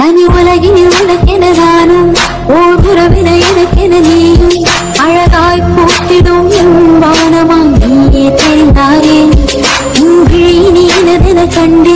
தனி உலகினில் உனக்கென நானும் ஓர் உறவின எனக்கென நீயும் அழகாய் கூட்டிடும் என் வானமாய் நீயே தெரிந்தாயே உன் விழி நீ எனதென கண்டே